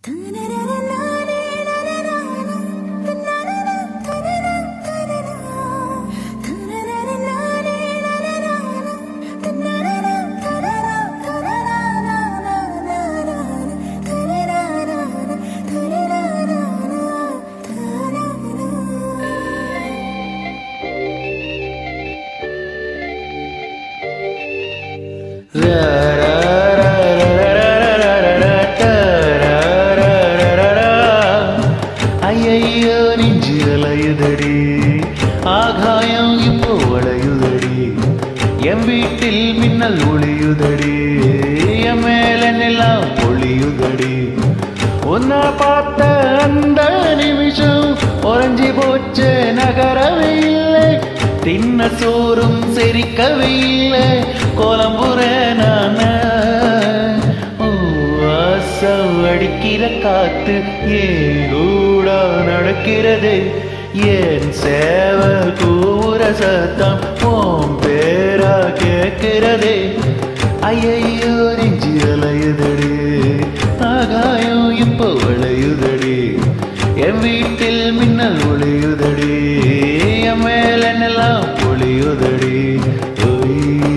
ஐயையோ நெஞ்சு அலையுதடி ஆகாயம் இப்போ வளையுதடி என் வீட்டில் மின்னல் ஒளியுதடி என் மேல நிலம் பொழியுதடி உன்னை பார்த்த அந்த நிமிஷம் உறைஞ்சி போச்சு நகரவே இல்லை தின்ன சோறும் செரிக்கவே இல்லை கோலம்புறேன் நான் வாசம் அடிக்கிற காத்து ஏன் கூட நடக்கிறது ஏன் சேவ கூற சத்தம் ஓம் பேரா கேட்கிறதே ஐயையோ நெஞ்சு அலையுதடி ஆகாயம் இப்போ விளையுதடி என் வீட்டில் மின்னல் ஒளியுதடி என் மேல நிலம் பொழியுதடி ஒய்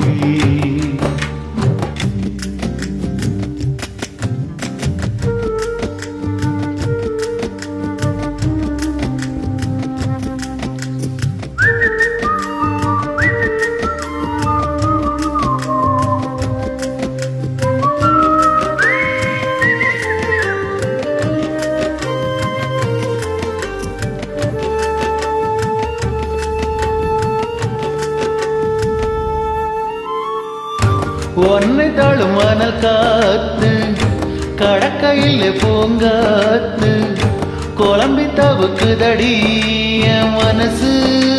ஒன்னு தாழும் மணல் காத்து கடக்கையில் பூங்காத்து குழம்பி தவுக்குதடி என் மனசு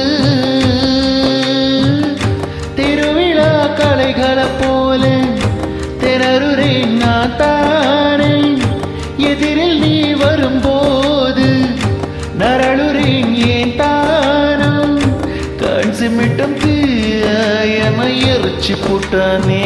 திருவிழா கலைகளை போல திணறுறேன் நான் தானே எதிரில் நீ வரும்போது நரளுறேன் ஏன் தானம் கண் சிமிட்டம் தீயமை எரிச்சு போட்டானே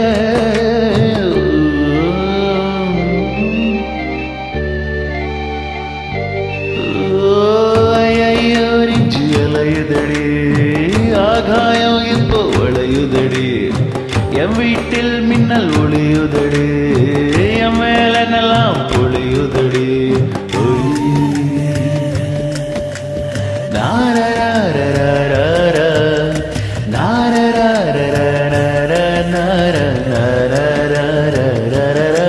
ஐயோ நெஞ்சு அலையுதடி ஆகாயம் இப்போ வளையுதடி என் வீட்டில் மின்னல் ஒளியுதடி என் மேல நெல்லாம் பொழியுதடி நாரராரராரா, நாரராரராரராரராரராரராரா,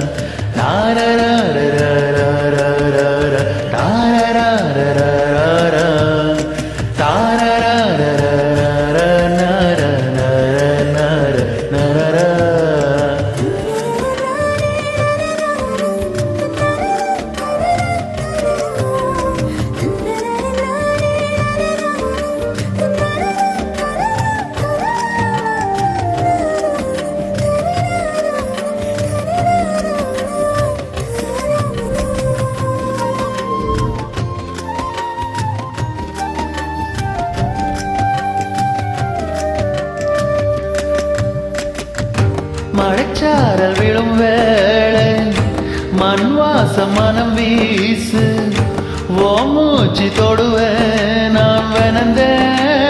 நாரராரராரராரராரா, தாரராரராரரா, தாரராரராரராரராரராரராரா. மழைச்சாரல் விழும் வேளை மண் வாசம் மனம் வீசு ஓ மூச்சு தொடுவேன் நான் வெனந்தேன்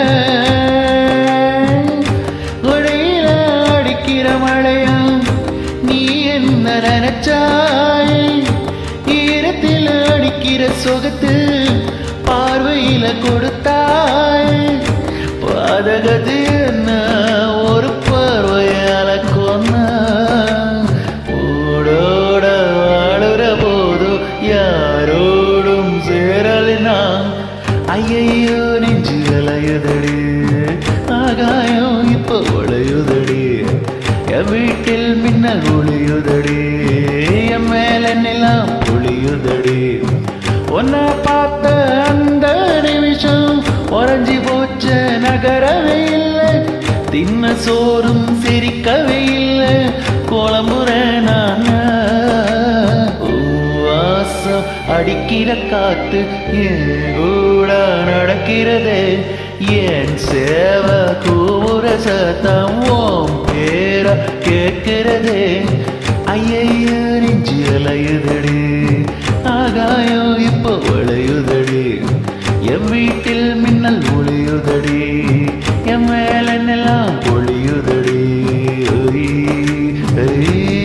ஒடையில அடிக்கிற மழையா நீ என்ன நினைச்சாய் ஈரத்தில் அடிக்கிற சொகத்து பார்வையில கொடுத்தாய் பாதகது என்ன ஒரு பார்வையால கொன்ன ஓடோட வாழுற போது யாரோடும் சேரலினா ஐயையோ நெஞ்சு அலையுதடி ஆகாயம் இப்போ ஒளையுதடி என் வீட்டில் மின்னல் ஒளியுதடி என் மேல நிலம் பொழியுதடி உன்னை பார்த்த அந்த நிமிஷம் உறைஞ்சி போச்ச நகரவே இல்லை தின்ன சோறும் சிரிக்கவே இல்லை குழம்புறேன் நான் வாசம் அடிக்கிற காத்து ஏன் கூட நடக்கிறதே ஏன் சேவ கூற சத்தம் ஓம் பேர கேட்கிறதே ஐய நெஞ்சு அலையுதடி ஆகாயம் இப்போ வளையுதடி என் வீட்டில் மின்னல் ஒளியுதடி என் மேலென்னெல்லாம் பொழியுதடி ஐ, ஐ.